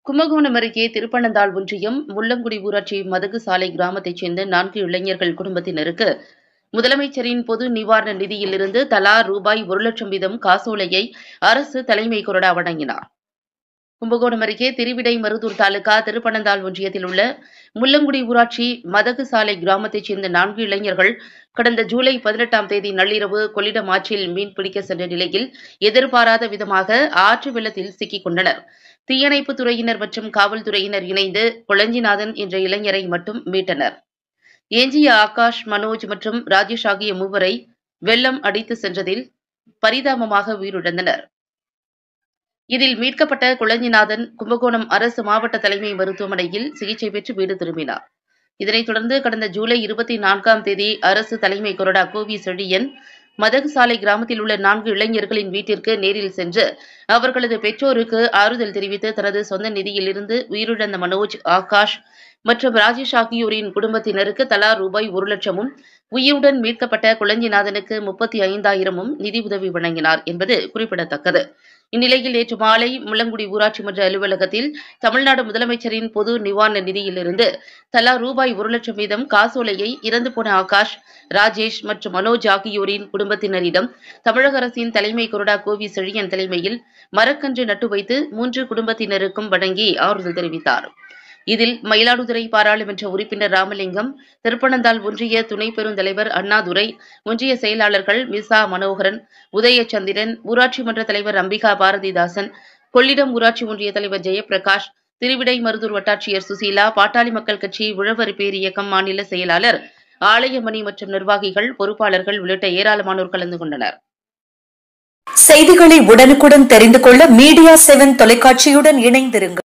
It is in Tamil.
கும்பகோணம் அருகே திருப்பனந்தாள் ஒன்றியம் முள்ளங்குடி ஊராட்சி மதகு சாலை கிராமத்தைச் சேர்ந்த நான்கு இளைஞர்கள் குடும்பத்தினருக்கு முதலமைச்சரின் பொது நிவாரண நிதியிலிருந்து தலா ரூபாய் ஒரு லட்சம் வீதம் காசோலையை அரசு தலைமை கொறடா வழங்கினார் கும்பகோணம் அருகே திருவிடை மருதூர் தாலுகா திருப்பனந்தாள் ஒன்றியத்தில் உள்ள முள்ளங்குடி ஊராட்சி மதகு சாலை கிராமத்தைச் சேர்ந்த நான்கு இளைஞர்கள் கடந்த ஜூலை பதினெட்டாம் தேதி நள்ளிரவு கொள்ளிடம் ஆற்றில் மீன் பிடிக்க சென்ற நிலையில் எதிர்பாராத விதமாக ஆற்று வெள்ளத்தில் சிக்கிக் கொண்டனர் தீயணைப்புத் துறையினர் மற்றும் காவல்துறையினர் இணைந்து கொளஞ்சிநாதன் என்ற இளைஞரை மட்டும் மீட்டனர் எஞ்சிய ஆகாஷ் மனோஜ் மற்றும் ராஜேஷ் ஆகிய மூவரை வெள்ளம் அடித்து சென்றதில் பரிதாபமாக உயிரிழந்தனர் இதில் மீட்கப்பட்ட குளஞ்சிநாதன் கும்பகோணம் அரசு மாவட்ட தலைமை மருத்துவமனையில் சிகிச்சை பெற்று வீடு திரும்பினார் இதனைத் தொடர்ந்து கடந்த ஜூலை இருபத்தி நான்காம் தேதி அரசு தலைமை கொறடா கோவி செழியன் மதகு சாலை கிராமத்தில் உள்ள நான்கு இளைஞர்களின் வீட்டிற்கு நேரில் சென்று அவர்களது பெற்றோருக்கு ஆறுதல் தெரிவித்து தனது சொந்த நிதியிலிருந்து உயிரிழந்த மனோஜ் ஆகாஷ் மற்றும் ராஜேஷ் ஆகியோரின் குடும்பத்தினருக்கு தலா ரூபாய் ஒரு லட்சமும் உயிருடன் மீட்கப்பட்ட குளஞ்சிநாதனுக்கு முப்பத்தி ஐந்தாயிரமும் நிதியுதவி வழங்கினார் என்பது குறிப்பிடத்தக்கது இந்நிலையில் நேற்று மாலை முள்ளங்குடி ஊராட்சி மன்ற அலுவலகத்தில் தமிழ்நாடு முதலமைச்சரின் பொது நிவாரண நிதியிலிருந்து தலா ரூபாய் ஒரு லட்சம் வீதம் காசோலையை இறந்து போன ஆகாஷ் ராஜேஷ் மற்றும் மனோஜ் ஆகியோரின் குடும்பத்தினரிடம் தமிழக அரசின் தலைமை கொறடா கோவி செழியன் தலைமையில் மரக்கன்று நட்டு வைத்து மூன்று குடும்பத்தினருக்கும் வழங்கி ஆறுதல் தெரிவித்தார் இதில் மயிலாடுதுறை பாராளுமன்ற உறுப்பினர் ராமலிங்கம் திருப்பனந்தாள் ஒன்றிய துணை பெருந்தலைவர் அண்ணாதுரை ஒன்றிய செயலாளர்கள் மிசா மனோகரன் உதயச்சந்திரன் ஊராட்சி மன்ற தலைவர் அம்பிகா பாரதிதாசன் கொள்ளிடம் ஊராட்சி ஒன்றிய தலைவர் ஜெயபிரகாஷ் திருவிடை மருதூர் வட்டாட்சியர் சுசீலா பாட்டாளி மக்கள் கட்சி உழவர் பேர் இயக்கம் மாநில செயலாளர் ஆலயமணி மற்றும் நிர்வாகிகள் பொறுப்பாளர்கள் உள்ளிட்ட ஏராளமானோர் கலந்து கொண்டனர் செய்திகளை உடனுக்குடன் தெரிந்து கொள்ள மீடியா செவன் தொலைக்காட்சியுடன் இணைந்திருங்கள்